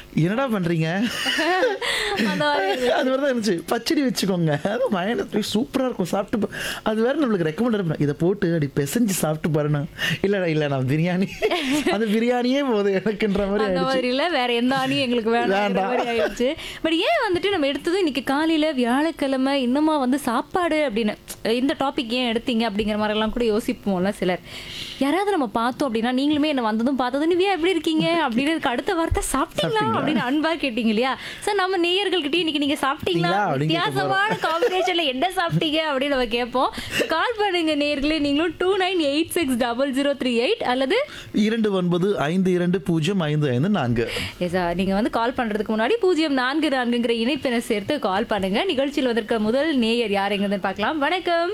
என்னடா பண்றீங்க அந்த மாதிரி அது மாதிரி தான் இருந்துச்சு பச்சடி வச்சுக்கோங்க அது மயனஸ் சூப்பராக இருக்கும் சாப்பிட்டு பா- அது வேற நம்மளுக்கு ரெக்கமெண்ட் பண்ண இதை போட்டு அப்படி பிசைஞ்சு சாப்பிட்டு பாருண்ணா இல்லைடா இல்லை நான் பிரியாணி அது பிரியாணியே போதும் எனக்குன்ற மாதிரி அந்த ஆயிடுச்சு மாதிரி இல்ல வேற எந்த ஆணியும் எங்களுக்கு வேண்டாம் வேண்டாம். மாதிரி ஆயிடுச்சு பட் ஏன் வந்துட்டு நம்ம எடுத்ததும் இன்னைக்கு காலையில வியாழக்கிழமை இன்னுமா வந்து சாப்பாடு அப்படின்னு இந்த டாபிக் ஏன் எடுத்தீங்க அப்படிங்கிற மாதிரி எல்லாம் கூட யோசிப்போம்ல சிலர் யாராவது நம்ம பார்த்தோம் அப்படின்னா நீங்களுமே என்ன வந்ததும் பார்த்ததும் நீ எப்படி இருக்கீங்க அப்படின்னு அதுக்கு அடுத்த வார்த்தை சாப்பிட்டீங்களா அப்படின்னு அன்பா கேட்டீங்க இல்லையா சார் நம்ம நேயர்கள்கிட்டயும் இன்னைக்கு நீங்க சாப்பிட்டீங்களா சாப்பிட்டீங்களா? அப்படின்னு கேட்க வித்தியாசமான காம்பினேஷன்ல என்ன சாப்பிட்டீங்க அப்படின்னு நம்ம கேட்போம் கால் பண்ணுங்க நேயர்களே நீங்களும் two nine eight six double zero three eight அல்லது இரண்டு ஒன்பது ஐந்து இரண்டு பூஜ்ஜியம் ஐந்து ஐந்து நான்கு எஸா நீங்க வந்து கால் பண்றதுக்கு முன்னாடி பூஜ்ஜியம் நான்கு நான்குங்கிற இணைப்பினை சேர்த்து கால் பண்ணுங்க நிகழ்ச்சியில் வந்திருக்க முதல் நேயர் யார் எங்கன்னு பார்க்கலாம் வணக்கம்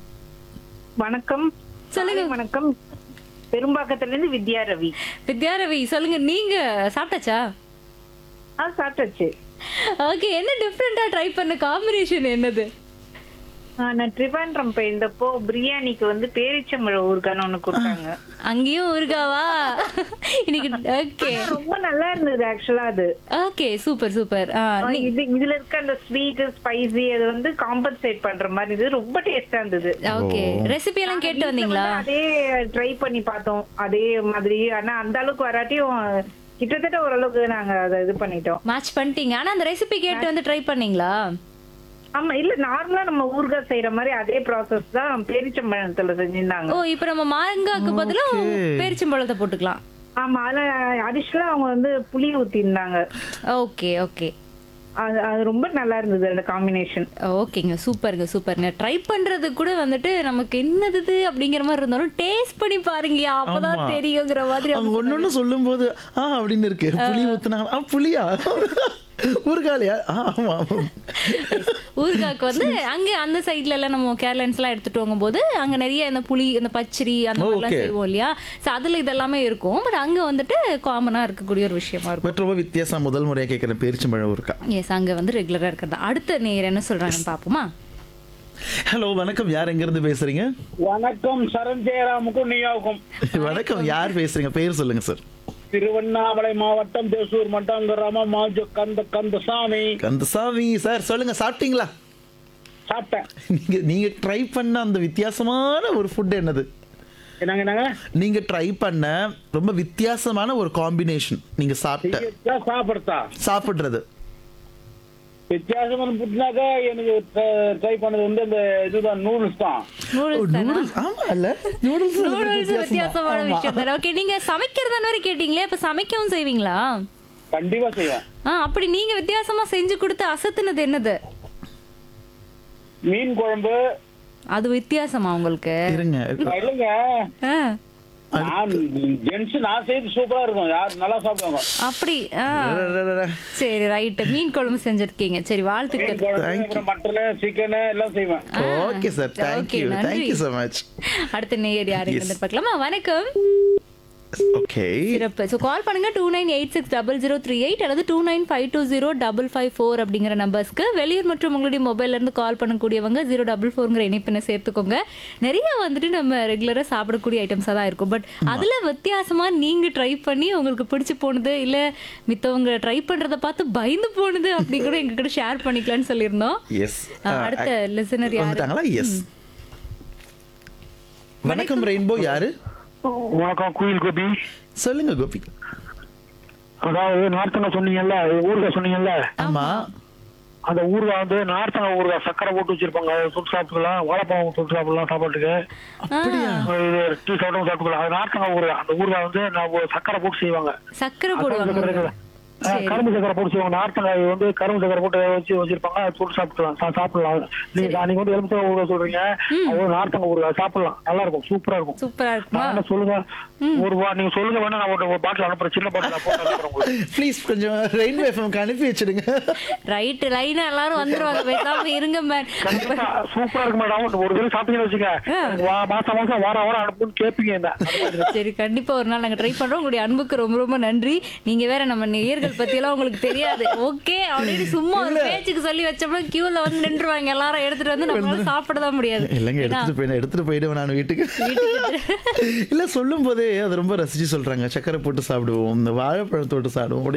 வணக்கம் சொல்லுங்க. காலை வணக்கம் பெரும்பாக்கத்துல இருந்து வித்யா ரவி வித்யா ரவி சொல்லுங்க நீங்க சாப்பிட்டாச்சா ஆ சாப்பிட்டாச்சு ஓகே என்ன டிஃப்ரெண்டா ட்ரை பண்ண காம்பினேஷன் என்னது ஆ, நான் ட்ரிவாண்ட்ரம் போயிருந்தப்போ பிரியாணிக்கு வந்து பேரிச்சம்பழம் ஊறுகான்னு ஒண்ணு கொடுத்தாங்க அங்கேயும் ஊருகாவா இன்னைக்கு ஓகே ஆனா ரொம்ப நல்லா இருந்தது ஆக்சுவலா அது ஓகே சூப்பர் சூப்பர் ஆ, இது இதுல இருக்க அந்த ஸ்வீட் ஸ்பைசி அது வந்து காம்பன்சேட் பண்ற மாதிரி இது ரொம்ப டேஸ்டா இருந்தது ஓகே ரெசிபி எல்லாம் கேட்டு வந்தீங்களா வீட்ல வந்து அதே ட்ரை பண்ணி பார்த்தோம் அதே மாதிரி ஆனா அந்த அளவுக்கு வராட்டியும் கிட்டத்தட்ட ஓரளவுக்கு நாங்க அதை இது பண்ணிட்டோம் மேட்ச் பண்ணிட்டீங்க ஆனா அந்த ரெசிபி கேட்டு வந்து ட்ரை பண்ணீங்களா ஆமா இல்ல நார்மலா நம்ம ஊறுகாய் செய்யற மாதிரி அதே ப்ராசஸ் தான் பேரிச்சம்பழத்துல செஞ்சிருந்தாங்க ஓ இப்போ நம்ம மாங்காய்க்கு பதிலா பேரிச்சம்பழத்தை போட்டுக்கலாம் ஆமா அதுல அடிஷனலா அவங்க வந்து புளி ஊத்தி இருந்தாங்க ஓகே ஓகே அது அது ரொம்ப நல்லா இருந்தது அந்த காம்பினேஷன் ஓகேங்க சூப்பருங்க சூப்பருங்க ட்ரை பண்றது கூட வந்துட்டு நமக்கு என்னது இது அப்படிங்கிற மாதிரி இருந்தாலும் டேஸ்ட் பண்ணி பாருங்க அப்பதான் ஆமா. தெரியுங்கிற மாதிரி அவங்க ஒன்று ஒன்று சொல்லும்போது ஆ அப்படின்னு இருக்கு புளி ஊத்துனாங்க ஆ புளியா ஊறுகாலியா ஆ ஆமா ஆமா ஊறுகாய்க்கு வந்து அங்க அந்த சைட்ல எல்லாம் நம்ம கேரளன்ஸ் எல்லாம் எடுத்துட்டு போகும்போது அங்க நிறைய இந்த புளி இந்த பச்சரி அந்த மாதிரிலாம் Okay. செய்வோம் இல்லையா சோ அதுல இதெல்லாமே இருக்கும் பட் அங்க வந்துட்டு காமனா இருக்கக்கூடிய ஒரு விஷயமா இருக்கும் பட் ரொம்ப வித்தியாசம் முதல் முறையாக கேட்குறேன் பேரிச்சம்பழம் ஊறுக்கா எஸ் அங்க வந்து ரெகுலரா இருக்கிறது அடுத்த நேர் என்ன சொல்றாங்கன்னு பாப்போமா ஹலோ வணக்கம் யார் எங்கேருந்து பேசுறீங்க வணக்கம் சரண் ஜெயராமுக்கும் நீயாவுக்கும் வணக்கம் யார் பேசுறீங்க பேர் சொல்லுங்க சார் திருவண்ணாமலை மாவட்டம் தேசூர் மட்டம் கிராமம் மாஜு கந்த கந்தசாமி கந்தசாமி சார் சொல்லுங்க சாப்பிட்டீங்களா சாப்பிட்டேன் நீங்க நீங்க ட்ரை பண்ண அந்த வித்தியாசமான ஒரு ஃபுட் என்னது என்னங்க என்னங்க நீங்க ட்ரை பண்ண ரொம்ப வித்தியாசமான ஒரு காம்பினேஷன் நீங்க சாப்பிட்ட செய்யறதா சாப்பிடுறதா சாப்பிடுறது வித்தியாசமான புட்னாக்கா எனக்கு ட்ரை பண்ணது வந்து அந்த இதுதான் நூடுல்ஸ் தான் நூடுல்ஸ் தானா நூடுல்ஸ் ஆமா இல்ல நூடுல்ஸ் நூடுல்ஸ் வித்தியாசமான விஷயம் தானே ஓகே நீங்க சமைக்கிறதான வரை கேட்டீங்களே இப்ப சமைக்கவும் செய்வீங்களா கண்டிப்பா செய்வேன் ஆ அப்படி நீங்க வித்தியாசமா செஞ்சு கொடுத்து அசத்துனது என்னது மீன் குழம்பு அது வித்தியாசமா உங்களுக்கு இருங்க இல்லைங்க ஆ, நான் ஜென்ஸ் நான் செய்து சூப்பரா இருக்கும் யார் நல்லா சாப்பிடுவாங்க அப்படி ஆ சரி ரைட் மீன் குழம்பு செஞ்சிருக்கீங்க சரி மீன் வாழ்த்துக்கள் குழம்பு அப்புறம் மட்டனு சிக்கனு எல்லாம் செய்வேன் ஓகே சார் Okay, தேங்க்யூ நன்றி. தேங்க்யூ ஸோ மச் அடுத்த நேயர் யாருங்க Yes. பார்க்கலாமா வணக்கம் ஓகே சிறப்பு ஸோ கால் பண்ணுங்க two nine eight six double zero three eight அல்லது two nine five two zero double five four அப்படிங்கிற நம்பர்ஸ்க்கு வெளியூர் மற்றும் உங்களுடைய மொபைல்ல இருந்து கால் பண்ணக்கூடியவங்க ஜீரோ டபுள் ஃபோருங்கிற இணைப்பினை சேர்த்துக்கோங்க நிறைய வந்துட்டு நம்ம ரெகுலராக சாப்பிடக்கூடிய ஐட்டம்ஸாக தான் இருக்கும் பட் அதுல வித்தியாசமா நீங்க ட்ரை பண்ணி உங்களுக்கு பிடிச்சு போனது இல்ல மித்தவங்க ட்ரை பண்றத பார்த்து பயந்து போனது அப்படி கூட எங்க கூட ஷேர் பண்ணிக்கலாம்னு சொல்லியிருந்தோம் எஸ் ஆ, அடுத்த listener யாரு? வந்துட்டாங்களா எஸ் வணக்கம் ரெயின்போ யாரு வணக்கம் குயில் கோபி சொல்லுங்க கோபி அதாவது நார்த்தங்க சொன்னீங்கல்ல ஊறுகாய் சொன்னீங்கல்ல ஆமா அந்த ஊறுகாய் வந்து நார்த்தங்க ஊறுகாய் சக்கரை போட்டு வச்சிருப்பாங்க அதை சுட்டு சாப்பிட்டுக்கலாம் வாழைப்பழம் சுட்டு சாப்பிடலாம் சாப்பாட்டுக்கு அப்படியா இது டீ சாப்பிடும் சாப்பிட்டுக்கலாம் அது நார்த்தங்க ஊறுகாய் அந்த ஊறுகாய் வந்து நான் ஒரு சக்கரை போட்டு செய்வாங்க சக்கரை கரும்பு சக்கரை போடுவாங்க இருக்குல்ல? ஆ, கரும்பு சக்கரை போட்டு செய்வாங்க நார்த்தங்காய் வந்து கரும்பு சக்கரை போட்டு வச்சு வச்சிருப்பாங்க அதை சுட்டு சாப்பிட்டுக்கலாம் சா- சாப்பிடலாம் நீங்க நீங்க வந்து எலுமிச்சை ஊறுகாய் சொல்றீங்க அது ஒரு நார்த்தங்க ஊறுகாய் சாப்பிடலாம் நல்லா இருக்கும் சூப்பரா இருக்கும் சூப்பரா இருக்குமா நான் என்ன சொல்லுங்க ஒரு வா- நீங்க சொல்லுங்க வேணா நான் ஒரு பாட்டில் அனுப்புறேன் சின்ன பாட்டில் நான் போட்டு அனுப்புறேன் உங்களுக்கு ப்ளீஸ் கொஞ்சம் ரெயின்போ எஃப்எம்க்கு அனுப்பி வச்சிடுங்க ரைட் லைனா எல்லாரும் வந்துருவாங்க பேசாம இருங்க மேன் கண்டிப்பா சூப்பரா இருக்கு மேடம் ஒரு தடவை சாப்பிட்டீங்கன்னு வச்சுக்க வா- மாசம் மாசம் வாரம் வாரம் அனுப்புன்னு கேட்பீங்க என்ன அது மாதிரி சரி கண்டிப்பா ஒரு நாள் நாங்க ட்ரை பண்றோம் உங்களுடைய அன்புக்கு ரொம்ப ரொம்ப நன்றி நீங்க வேற நம்ம நேயர்கள் பத்தி எல்லாம் உங்களுக்கு தெரியாது ஓகே அப்படின்னு சும்மா ஒரு பேச்சுக்கு சொல்லி வச்சோம்னா கியூல வந்து நின்றுவாங்க எல்லாரும் எடுத்துட்டு வந்து நம்மளால சாப்பிட தான் முடியாது இல்லைங்க எடுத்துட்டு போயிடு எடுத்துட்டு போயிடுவேன் நான் வீட்டுக்கு இல்ல சொல்லும் போதே அது ரொம்ப ரசிச்சு சொல்றாங்க சக்கரை போட்டு சாப்பிடுவோம் இந்த வாழைப்பழத்தோட்டு சாப்பிடுவோம் அப்படி